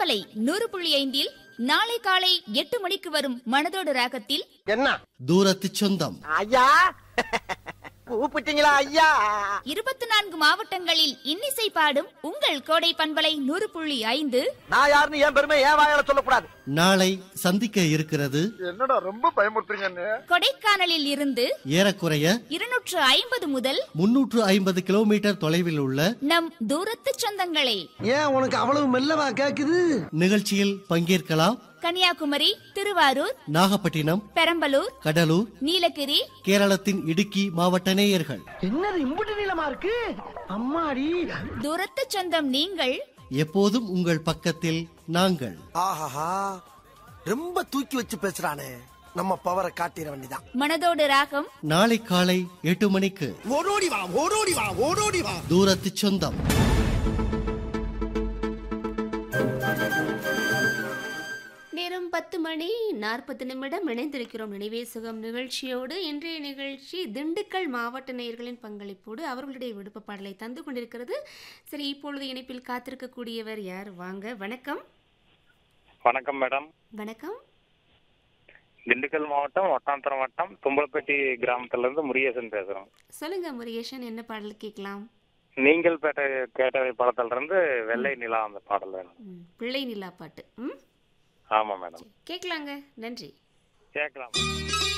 பண்பலை நூறு புள்ளி ஐந்தில் நாளை காலை எட்டு மணிக்கு வரும் மனதோடு ராகத்தில் என்ன தூரத்து சொந்தம் ஐயா கூப்பிட்டீங்களா ஐயா இருபத்தி நான்கு மாவட்டங்களில் இன்னிசை பாடும் உங்கள் கோடை பண்பலை நூறு புள்ளி ஐந்து நான் யாருன்னு என் பெருமை என் வாயால சொல்லக்கூடாது நாளை சந்திக்க இருக்கிறது என்னடா ரொம்ப பயமுறுத்துறீங்க கொடைக்கானலில் இருந்து ஏறக்குறைய இருநூற்று ஐம்பது முதல் முன்னூற்று ஐம்பது கிலோமீட்டர் தொலைவில் உள்ள நம் தூரத்து சொந்தங்களே ஏன் உனக்கு அவ்வளவு மெல்லவா கேக்குது நிகழ்ச்சியில் பங்கேற்கலாம் கன்னியாகுமரி திருவாரூர் நாகப்பட்டினம் பெரம்பலூர் கடலூர் நீலகிரி கேரளத்தின் இடுக்கி மாவட்ட நேயர்கள் என்னது இம்புட்டு நீளமா இருக்கு அம்மாடி தூரத்து சொந்தம் நீங்கள் எப்போதும் உங்கள் பக்கத்தில் நாங்கள் ஆஹாஹா ரொம்ப தூக்கி வச்சு பேசுறானே நம்ம பவரை காட்டிட வேண்டிதான் மனதோடு ராகம் நாளை காலை எட்டு மணிக்கு ஓடோடி வா ஓடோடி வா ஓடோடி வா தூரத்து சொந்தம் நேரம் பத்து மணி நாற்பது நிமிடம் இணைந்திருக்கிறோம் நினைவே சுகம் நிகழ்ச்சியோடு இன்றைய நிகழ்ச்சி திண்டுக்கல் மாவட்ட நேயர்களின் பங்களிப்போடு அவர்களுடைய விடுப்பு பாடலை தந்து கொண்டிருக்கிறது சரி இப்பொழுது இணைப்பில் காத்திருக்கக்கூடியவர் யார் வாங்க வணக்கம் வணக்கம் மேடம் வணக்கம் திண்டுக்கல் மாவட்டம் ஒட்டாந்தரம் வட்டம் தும்பலப்பட்டி கிராமத்துல இருந்து முருகேசன் பேசுறோம் சொல்லுங்க முருகேஷன் என்ன பாடல் கேட்கலாம் நீங்கள் பேட்ட கேட்டவை படத்துல இருந்து வெள்ளை நிலா அந்த பாடல் வேணும் ம், பிள்ளை நிலா பாட்டு ம் ஆமா மேடம் கேட்கலாங்க நன்றி கேட்கலாம்